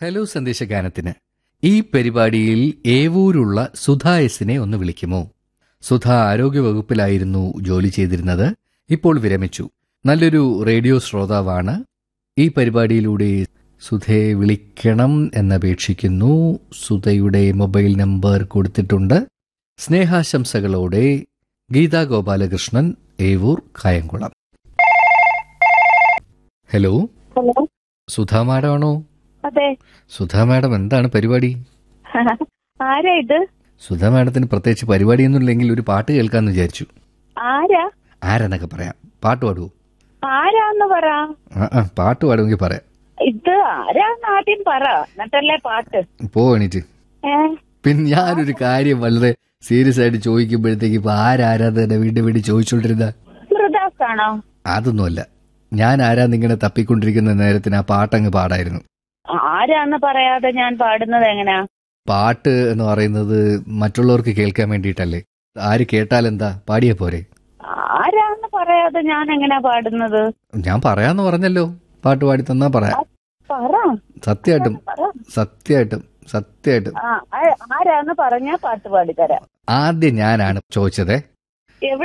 hello സന്ദേശഗാനത്തിന് ഈ പരിപാടിയിൽ ഏവൂരുള്ള സുധ എസിനെ ഒന്ന് വിളിക്കുമോ സുധ ആരോഗ്യവകുപ്പിലായിരുന്നു ജോലി ചെയ്തിരുന്നത് ഇപ്പോൾ വിരമിച്ചു നല്ലൊരു റേഡിയോ ശ്രോതാവാണ് ഈ പരിപാടിയിലൂടെ സുധയെ വിളിക്കണം എന്നപേക്ഷിക്കുന്നു സുധയുടെ മൊബൈൽ നമ്പർ കൊടുത്തിട്ടുണ്ട് സ്നേഹാശംസകളോടെ ഗീതാ ഗോപാലകൃഷ്ണൻ ഏവൂർ കായംകുളം ഹലോ ഹലോ സുധാ മാഡമാണോ അതെ സുധാ മാഡം എന്താണ് പരിപാടി ആരാ ഇത് സുധാ മാഡത്തിന് പ്രത്യേകിച്ച് പരിപാടിയൊന്നും ഇല്ലെങ്കിൽ ഒരു പാട്ട് കേൾക്കാന്ന് വിചാരിച്ചു ആരാ ആരെന്നൊക്കെ പറയാം പാട്ട് പാടുവോ ആരാന്ന് പറ ആ ആ പാട്ട് പാടുമെങ്കിൽ പറയാം ഇത് ആരാന്ന് ആദ്യം പറ എന്നിട്ടല്ലേ പാട്ട് പോ എണീറ്റ് ഏ പിന്നെ ഞാനൊരു കാര്യം വളരെ സീരിയസ് ആയിട്ട് ചോദിക്കുമ്പോഴത്തേക്ക് ഇപ്പൊ ആരാരാധന വീണ്ടും വീണ്ടും ചോദിച്ചോണ്ടിരുന്ന മൃദാസ് ആണോ അതൊന്നുമല്ല ഞാൻ ആരാന്നിങ്ങനെ തപ്പിക്കൊണ്ടിരിക്കുന്ന നേരത്തിന് ആ പാട്ടങ്ങ് പാടായിരുന്നു ആരാന്ന് പറയാതെ ഞാൻ പാടുന്നത് എങ്ങനാ പാട്ട് എന്ന് പറയുന്നത് മറ്റുള്ളവർക്ക് കേൾക്കാൻ വേണ്ടിയിട്ടല്ലേ ആര് കേട്ടാലെന്താ പാടിയ പോരെ ആരാന്ന് പറയാതെ ഞാൻ എങ്ങനാ പാടുന്നത് ഞാൻ പറയാന്ന് പറഞ്ഞല്ലോ പാട്ട് പാടി തന്നാ പറയാം പറ സത്യമായിട്ടും പറ സത്യമായിട്ടും സത്യമായിട്ടും ആ ആ- ആരാന്ന് പറഞ്ഞാ പാട്ട് പാടി തരാം ആദ്യം ഞാനാണ് ചോദിച്ചതേ